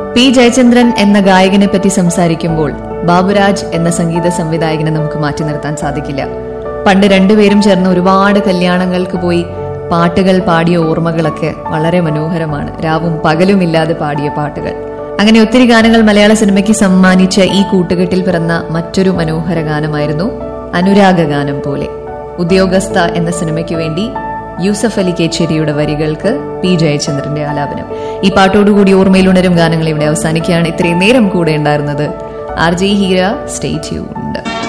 P Jayachandran എന്ന ഗായകനെ പറ്റി സംസാരിക്കുമ്പോൾ ബാബുരാജ് എന്ന സംഗീത സംവിധായകനെ നമുക്ക് മാറ്റി നിർത്താൻ സാധിക്കില്ല പണ്ട് രണ്ടുപേരും ചേർന്ന് ഒരുപാട് കല്യാണങ്ങൾക്ക് പോയി പാട്ടുകൾ പാടിയ ഓർമ്മകളൊക്കെ വളരെ മനോഹരമാണ് രാവും പകലുമില്ലാതെ പാടിയ പാട്ടുകൾ അങ്ങനെ ഒത്തിരി ഗാനങ്ങൾ മലയാള സിനിമയ്ക്ക് സമ്മാനിച്ച ഈ കൂട്ടുകെട്ടിൽ പിറന്ന മറ്റൊരു മനോഹര ഗാനമായിരുന്നു അനുരാഗ ഗാനം പോലെ ഉദ്യോഗസ്ഥ എന്ന സിനിമയ്ക്ക് വേണ്ടി യൂസഫ് അലി കേച്ചേരിയുടെ വരികൾക്ക് പി ജയചന്ദ്രന്റെ ആലാപനം ഈ പാട്ടോടുകൂടി ഓർമ്മയിൽ ഉണരും ഗാനങ്ങൾ ഇവിടെ അവസാനിക്കുകയാണ് ഇത്രയും നേരം കൂടെ ഉണ്ടായിരുന്നത് R J Heera stay tuned